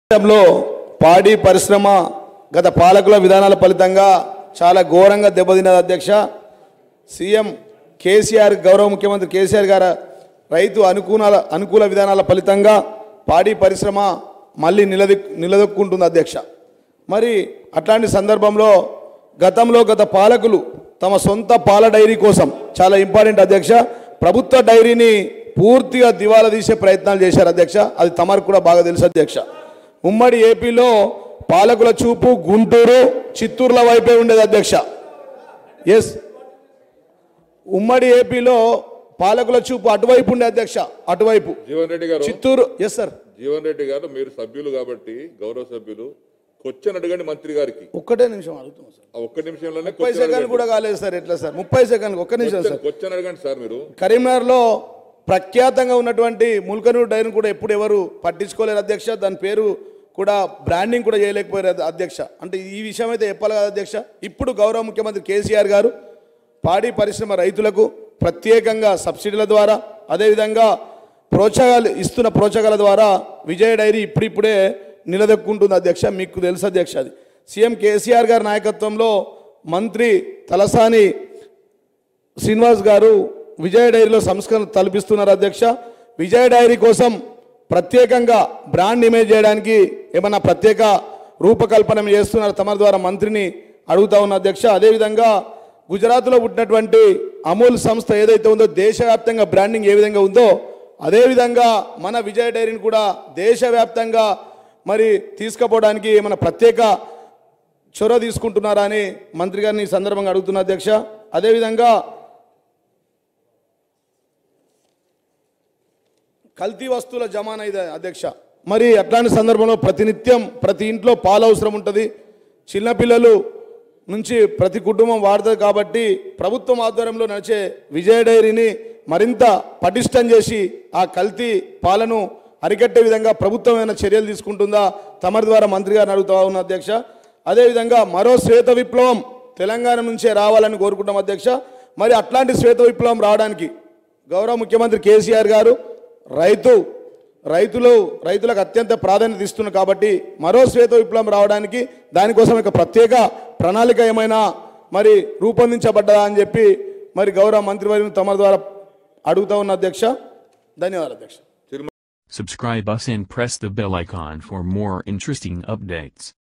దేశంలో పాడి పరిశ్రమ గత పాలకుల విధానాల ఫలితంగా చాలా ఘోరంగా దెబ్బతిన్నది అధ్యక్ష సీఎం కేసీఆర్ గౌరవ ముఖ్యమంత్రి కేసీఆర్ గారు రైతు అనుకూల అనుకూల విధానాల ఫలితంగా పాడి పరిశ్రమ మళ్ళీ నిలదొక్ నిలదొక్కుంటుంది అధ్యక్ష మరి అట్లాంటి సందర్భంలో గతంలో గత పాలకులు తమ సొంత పాల డైరీ కోసం చాలా ఇంపార్టెంట్ అధ్యక్ష ప్రభుత్వ డైరీని పూర్తిగా దివాలా తీసే ప్రయత్నాలు చేశారు అధ్యక్ష అది తమకు కూడా బాగా తెలుసు అధ్యక్ష ఉమ్మడి ఏపీలో పాలకుల చూపు గుంటూరు చిత్తూరుల వైపే ఉండేది అధ్యక్ష ఎస్ ఉమ్మడి ఏపీలో పాలకుల చూపు అటువైపు ఉండే అధ్యక్ష అటువైపు జీవన్ రెడ్డి గారు చిత్తూరు ఎస్ సార్ జీవన్ రెడ్డి గారు మీరు సభ్యులు కాబట్టి గౌరవ సభ్యులు క్వశ్చన్ అడగండి మంత్రి గారికి ఒక్కటే నిమిషం అడుగుతున్నాం సార్ ఆ ఒక్క నిమిషంలోనే ముప్పై సెకండ్లు కూడా కాలేదు సార్ ఎట్లా సార్ ముప్పై సెకండ్లు ఒక్క నిమిషం సార్ క్వశ్చన్ అడగండి సార్ మీరు కరీంనగర్లో ప్రఖ్యాతంగా ఉన్నటువంటి ముల్కనూరు డైరీని కూడా ఎప్పుడు ఎవరు పట్టించుకోలేరు అధ్యక్ష దాని పేరు కూడా బ్రాండింగ్ కూడా చేయలేకపోయారు అధ్య- అధ్యక్ష అంటే ఈ విషయం అయితే చెప్పాలి కదా అధ్యక్ష ఇప్పుడు గౌరవ ముఖ్యమంత్రి కేసీఆర్ గారు పాడి పరిశ్రమ రైతులకు ప్రత్యేకంగా సబ్సిడీల ద్వారా అదేవిధంగా ప్రోత్సాహాలు ఇస్తున్న ప్రోత్సాహాల ద్వారా విజయ డైరీ ఇప్పుడిప్పుడే నిలదొక్కుంటుంది అధ్యక్ష మీకు తెలుసు అధ్యక్ష అది సీఎం కేసీఆర్ గారి నాయకత్వంలో మంత్రి తలసాని శ్రీనివాస్ గారు విజయ డైరీలో సంస్కరణ తలపిస్తున్నారు అధ్యక్ష విజయ డైరీ కోసం ప్రత్యేకంగా బ్రాండ్ ఇమేజ్ చేయడానికి ఏమన్నా ప్రత్యేక రూపకల్పన చేస్తున్నారు తమ ద్వారా మంత్రిని అడుగుతా ఉన్న అధ్యక్ష అదేవిధంగా గుజరాత్లో పుట్టినటువంటి అమూల్ సంస్థ ఏదైతే ఉందో దేశవ్యాప్తంగా బ్రాండింగ్ ఏ విధంగా ఉందో అదేవిధంగా మన విజయ డైరీని కూడా దేశవ్యాప్తంగా మరి తీసుకుపోవడానికి ఏమైనా ప్రత్యేక చొరవ తీసుకుంటున్నారా అని మంత్రి గారిని ఈ సందర్భంగా అడుగుతున్నా అధ్యక్ష అదేవిధంగా కల్తీ వస్తువుల జమానా ఇది అధ్యక్ష మరి అట్లాంటి సందర్భంలో ప్రతినిత్యం ప్రతి ఇంట్లో పాలు అవసరం ఉంటుంది చిన్నపిల్లలు నుంచి ప్రతి కుటుంబం వాడుతుంది కాబట్టి ప్రభుత్వం ఆధ్వర్యంలో నడిచే విజయ డైరీని మరింత పటిష్టం చేసి ఆ కల్తీ పాలను అరికట్టే విధంగా ప్రభుత్వం ఏమైనా చర్యలు తీసుకుంటుందా తమరి ద్వారా మంత్రి గారిని అడుగుతా ఉన్న అధ్యక్ష అదేవిధంగా మరో శ్వేత విప్లవం తెలంగాణ నుంచే రావాలని కోరుకుంటాం అధ్యక్ష మరి అట్లాంటి శ్వేత విప్లవం రావడానికి గౌరవ ముఖ్యమంత్రి కేసీఆర్ గారు రైతు రైతులు రైతులకు అత్యంత ప్రాధాన్యత ఇస్తున్నారు కాబట్టి మరో శ్వేత విప్లవం రావడానికి దానికోసం ఒక ప్రత్యేక ప్రణాళిక ఏమైనా మరి రూపొందించబడ్డదా అని చెప్పి మరి గౌరవ మంత్రివర్యులు తమ ద్వారా అడుగుతా ఉన్న అధ్యక్ష ధన్యవాదాలు అధ్యక్ష Tirumala Subscribe us and press the bell icon for more interesting updates.